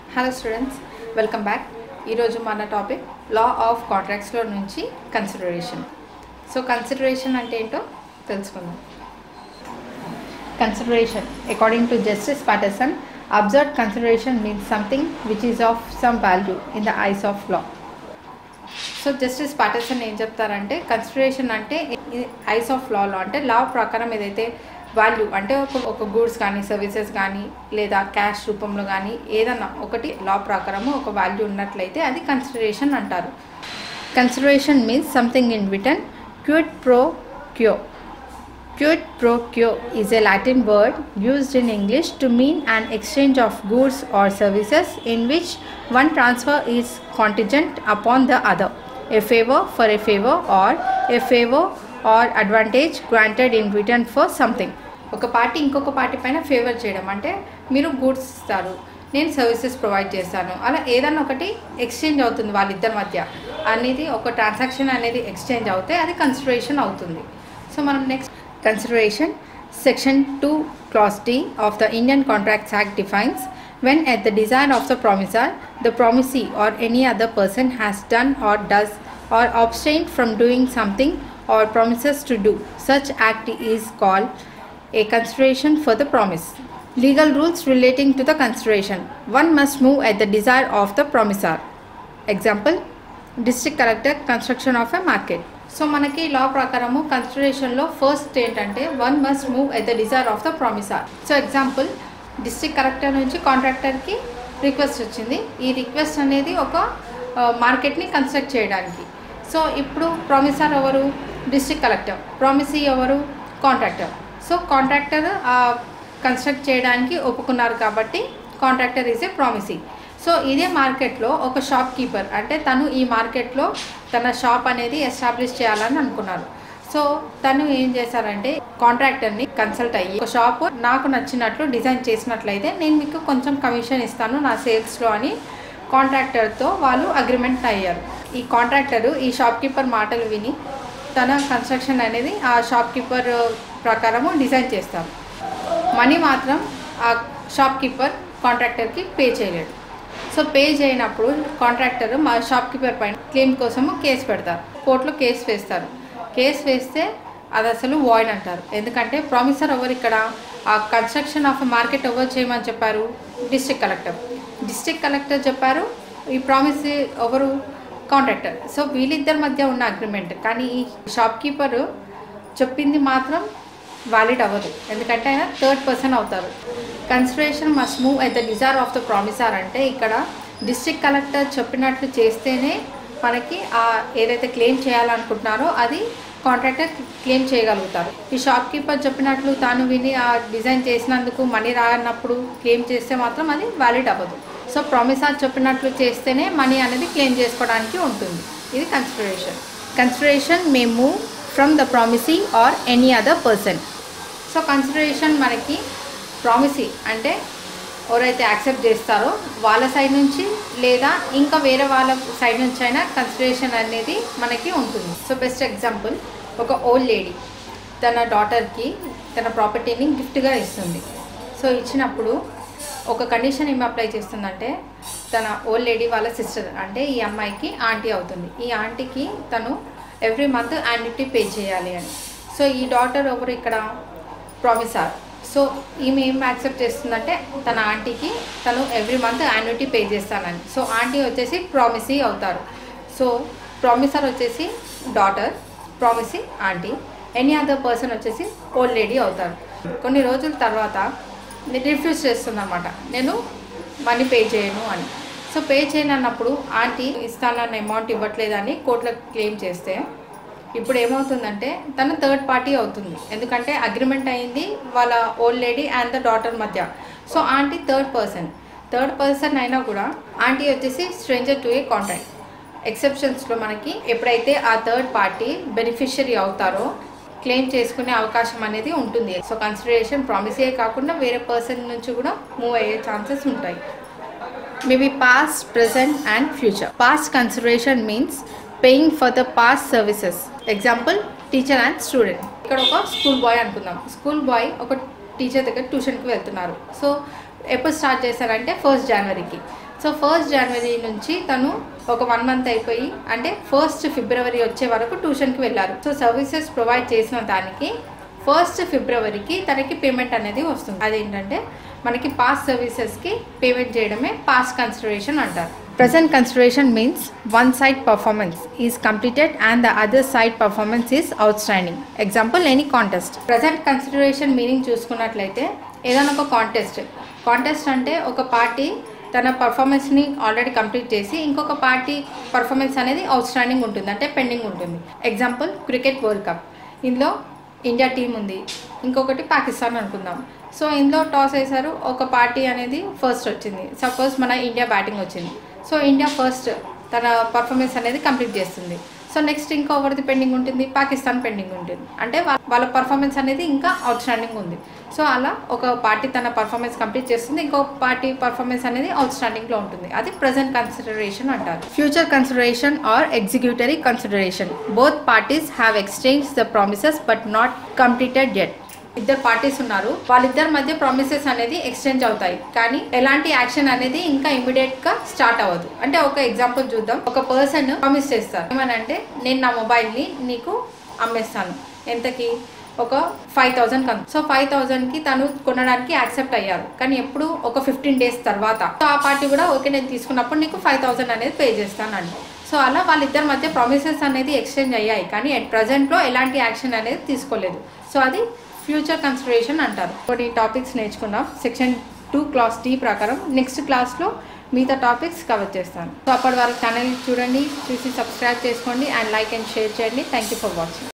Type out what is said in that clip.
Hello students welcome back ఈరోజు మన topic law of కాంట్రాక్ట్స్లో నుంచి కన్సిడరేషన్ సో కన్సిడరేషన్ అంటే ఏంటో తెలుసుకుందాం consideration according to Justice Patterson observe consideration means something which is of some value in the eyes of law so Justice Patterson ఏం చెప్తారంటే consideration అంటే eyes of లాలో అంటే లా ప్రకారం ఏదైతే వాల్యూ అంటే ఒక ఒక గూడ్స్ కానీ సర్వీసెస్ కానీ లేదా క్యాష్ రూపంలో కానీ ఏదన్నా ఒకటి లా ప్రకారము ఒక వాల్యూ ఉన్నట్లయితే అది కన్సిడరేషన్ అంటారు consideration means something in return quid pro quo Quid pro quo is a Latin word used in English to mean an exchange of goods or services in which one transfer is contingent upon the other. A favor for a favor or a favor or advantage granted in return for something. ఒక party ఇంకొక party పైన favour చేయడం అంటే మీరు goods ఇస్తారు నేను services provide చేస్తాను అలా ఏదన్నా ఒకటి ఎక్స్చేంజ్ అవుతుంది వాళ్ళిద్దరి మధ్య అనేది ఒక ట్రాన్సాక్షన్ అనేది ఎక్స్చేంజ్ అవుతే అది కన్సిడరేషన్ అవుతుంది సో మనం next consideration section 2 clause d of the indian contracts act defines when at the desire of the promisor the promisee or any other person has done or does or abstained from doing something or promises to do such act is called a consideration for the promise legal rules relating to the consideration one must move at the desire of the promisor example district collector construction of a market so మనకి law ప్రకారము కన్సిడరేషన్లో first ఏంటంటే one must move at the desire of the promisor so example district collector నుంచి కాంట్రాక్టర్కి request వచ్చింది ఈ request అనేది ఒక మార్కెట్ని కన్స్ట్రక్ట్ చేయడానికి సో ఇప్పుడు ప్రామిసార్ ఎవరు డిస్ట్రిక్ట్ కలెక్టర్ ప్రామిసీ ఎవరు కాంట్రాక్టర్ సో కాంట్రాక్టర్ కన్స్ట్రక్ట్ చేయడానికి ఒప్పుకున్నారు కాబట్టి contractor is a promisee so ఇదే మార్కెట్లో ఒక షాప్ కీపర్ అంటే తను ఈ మార్కెట్లో తన షాప్ అనేది ఎస్టాబ్లిష్ చేయాలని అనుకున్నారు సో తను ఏం చేశారంటే కాంట్రాక్టర్ని కన్సల్ట్ అయ్యి ఒక షాప్ నాకు నచ్చినట్లు డిజైన్ చేసినట్లయితే నేను మీకు కొంచెం కమిషన్ ఇస్తాను నా సేల్స్లో అని కాంట్రాక్టర్తో వాళ్ళు అగ్రిమెంట్ అయ్యారు ఈ కాంట్రాక్టర్ ఈ షాప్ కీపర్ మాటలు విని తన కన్స్ట్రక్షన్ అనేది ఆ షాప్ కీపర్ ప్రకారము డిజైన్ చేస్తారు మనీ మాత్రం ఆ షాప్ కీపర్ కాంట్రాక్టర్కి పే చేయలేడు సో పే చేయనప్పుడు కాంట్రాక్టర్ మా షాప్ కీపర్ పైన క్లెయిమ్ కోసము కేసు పెడతారు కోర్టులో కేసు వేస్తారు కేసు వేస్తే అది అసలు వాయిడ్ అంటారు ఎందుకంటే ప్రామిసర్ ఎవరు ఇక్కడ ఆ కన్స్ట్రక్షన్ ఆఫ్ మార్కెట్ ఎవరు చేయమని చెప్పారు డిస్ట్రిక్ట్ కలెక్టర్ డిస్ట్రిక్ట్ కలెక్టర్ చెప్పారు ఈ ప్రామిస్ ఎవరు కాంట్రాక్టర్ సో వీళ్ళిద్దరి మధ్య ఉన్న అగ్రిమెంట్ కానీ ఈ షాప్ కీపర్ చెప్పింది మాత్రం వ్యాలిడ్ అవ్వదు ఎందుకంటే ఆయన థర్డ్ పర్సన్ అవుతారు consideration must move at the desire of the promisor అంటే ఇక్కడ డిస్ట్రిక్ట్ కలెక్టర్ చెప్పినట్లు చేస్తేనే మనకి ఆ ఏదైతే క్లెయిమ్ చేయాలనుకుంటున్నారో అది కాంట్రాక్టర్ క్లెయిమ్ చేయగలుగుతారు ఈ షాప్ కీపర్ చెప్పినట్లు తాను విని ఆ డిజైన్ చేసినందుకు మనీ రానప్పుడు క్లెయిమ్ చేస్తే మాత్రం అది వ్యాలిడ్ అవ్వదు సో ప్రామిసార్ చెప్పినట్లు చేస్తేనే మనీ అనేది క్లెయిమ్ చేసుకోవడానికి ఉంటుంది ఇది consideration consideration may move from the promisee or any other person so consideration మనకి ప్రామిసీ అంటే ఎవరైతే యాక్సెప్ట్ చేస్తారో వాళ్ళ సైడ్ నుంచి లేదా ఇంకా వేరే వాళ్ళ సైడ్ నుంచి అయినా కన్సిడరేషన్ అనేది మనకి ఉంటుంది సో బెస్ట్ ఎగ్జాంపుల్ ఒక ఓల్డ్ లేడీ తన డాటర్కి తన ప్రాపర్టీని గిఫ్ట్గా ఇస్తుంది సో ఇచ్చినప్పుడు ఒక కండిషన్ ఏమి అప్లై చేస్తుందంటే తన ఓల్డ్ లేడీ వాళ్ళ సిస్టర్ అంటే ఈ అమ్మాయికి ఆంటీ అవుతుంది ఈ ఆంటీకి తను ఎవ్రీ మంత్ యాన్యుటీ పే చేయాలి అని సో ఈ డాటర్ ఎవరు ఇక్కడ ప్రామిసార్ సో ఈమె ఏం యాక్సెప్ట్ చేస్తుందంటే తన ఆంటీకి తను ఎవ్రీ మంత్ యాన్యుటీ పే చేస్తానని సో ఆంటీ వచ్చేసి ప్రామిసీ అవుతారు సో ప్రామిసర్ వచ్చేసి daughter promisee aunty any other person వచ్చేసి ఓల్డ్ లేడీ అవుతారు కొన్ని రోజుల తర్వాత రిఫ్యూజ్ చేస్తుందన్నమాట నేను మనీ పే చేయను అని సో పే చేయను అన్నప్పుడు ఆంటీ ఇస్తానన్న అమౌంట్ ఇవ్వట్లేదని కోర్టులో క్లెయిమ్ చేస్తే ఇప్పుడు ఏమవుతుందంటే తను థర్డ్ పార్టీ అవుతుంది ఎందుకంటే అగ్రిమెంట్ అయింది వాళ్ళ old lady and the daughter మధ్య so aunty third person third person అయినా కూడా ఆంటీ వచ్చేసి స్ట్రేంజర్ టు ఏ కాంట్రాక్ట్ ఎక్సెప్షన్స్లో మనకి ఎప్పుడైతే ఆ థర్డ్ పార్టీ బెనిఫిషియరీ అవుతారో క్లెయిమ్ చేసుకునే అవకాశం అనేది ఉంటుంది సో కన్సిడరేషన్ ప్రామిసే కాకుండా వేరే పర్సన్ నుంచి కూడా మూవ్ అయ్యే ఛాన్సెస్ ఉంటాయి maybe past present and future past consideration means paying for the past services example teacher and student ఇక్కడ ఒక స్కూల్ బాయ్ అనుకుందాం స్కూల్ బాయ్ ఒక టీచర్ దగ్గర ట్యూషన్కి వెళ్తున్నారు సో ఎప్పుడు స్టార్ట్ చేశారంటే ఫస్ట్ జనవరికి సో ఫస్ట్ జనవరి నుంచి తను ఒక వన్ మంత్ అయిపోయి అంటే ఫస్ట్ ఫిబ్రవరి వచ్చే వరకు ట్యూషన్కి వెళ్ళారు సో సర్వీసెస్ ప్రొవైడ్ చేసిన దానికి ఫస్ట్ ఫిబ్రవరికి తనకి పేమెంట్ అనేది వస్తుంది అదేంటంటే మనకి పాస్ సర్వీసెస్కి పేమెంట్ చేయడమే పాస్ కన్సిడరేషన్ అంటారు present consideration means one side performance is completed and the other side performance is outstanding example any contest present consideration meaning చూసుకున్నట్లయితే ఏదైనా ఒక కాంటెస్ట్ కాంటెస్ట్ అంటే ఒక పార్టీ తన పర్ఫార్మెన్స్ని ఆల్రెడీ కంప్లీట్ చేసి ఇంకొక పార్టీ పర్ఫార్మెన్స్ అనేది అవుట్ స్టాండింగ్ ఉంటుంది అంటే పెండింగ్ ఉంటుంది ఎగ్జాంపుల్ క్రికెట్ వరల్డ్ కప్ ఇందులో ఇండియా టీం ఉంది ఇంకొకటి పాకిస్తాన్ అనుకుందాం సో ఇందులో టాస్ వేశారు ఒక పార్టీ అనేది ఫస్ట్ వచ్చింది సపోజ్ మన ఇండియా బ్యాటింగ్ వచ్చింది సో ఇండియా ఫస్ట్ తన పర్ఫార్మెన్స్ అనేది కంప్లీట్ చేస్తుంది సో నెక్స్ట్ ఇంకా ఎవరిది పెండింగ్ ఉంటుంది పాకిస్తాన్ పెండింగ్ ఉంటుంది అంటే వా- వాళ్ళ పర్ఫార్మెన్స్ అనేది ఇంకా అవుట్ స్టాండింగ్ ఉంది సో అలా ఒక పార్టీ తన పర్ఫార్మెన్స్ కంప్లీట్ చేస్తుంది ఇంకో పార్టీ పర్ఫార్మెన్స్ అనేది అవుట్ స్టాండింగ్లో ఉంటుంది అది ప్రజెంట్ కన్సిడరేషన్ అంటారు future consideration or executory consideration both parties have exchange the promises but not completed yet ఇద్దరు పార్టీస్ ఉన్నారు వాళ్ళిద్దరి మధ్య ప్రామిసెస్ అనేది ఎక్స్చేంజ్ అవుతాయి కానీ ఎలాంటి యాక్షన్ అనేది ఇంకా ఇమీడియట్ గా స్టార్ట్ అవ్వదు అంటే ఒక ఎగ్జాంపుల్ చూద్దాం ఒక పర్సన్ ప్రామిస్ చేస్తారు ఏమనంటే నేను నా మొబైల్ ని నీకు అమ్మేస్తాను ఎంతకి ఒక ఫైవ్ థౌజండ్ కను సో ఫైవ్ థౌజండ్కి తను కొనడానికి యాక్సెప్ట్ అయ్యారు కానీ ఎప్పుడు ఒక ఫిఫ్టీన్ డేస్ తర్వాత సో ఆ పార్టీ కూడా ఓకే నేను తీసుకున్నప్పుడు నీకు ఫైవ్ థౌజండ్ అనేది పే చేస్తానండి సో అలా వాళ్ళిద్దరి మధ్య ప్రామిసెస్ అనేది ఎక్స్చేంజ్ అయ్యాయి కానీ అట్ ప్రజెంట్లో ఎలాంటి యాక్షన్ అనేది తీసుకోలేదు సో అది ఫ్యూచర్ కన్సిడరేషన్ అంటారు కొన్ని టాపిక్స్ నేర్చుకున్నాం సెక్షన్ టూ క్లాస్ డి ప్రకారం నెక్స్ట్ క్లాస్లో మిగతా టాపిక్స్ కవర్ చేస్తాను సో అప్పటి వరకు ఛానల్ చూడండి చూసి సబ్స్క్రైబ్ చేసుకోండి అండ్ లైక్ అండ్ షేర్ చేయండి థ్యాంక్ యూ ఫర్ వాచింగ్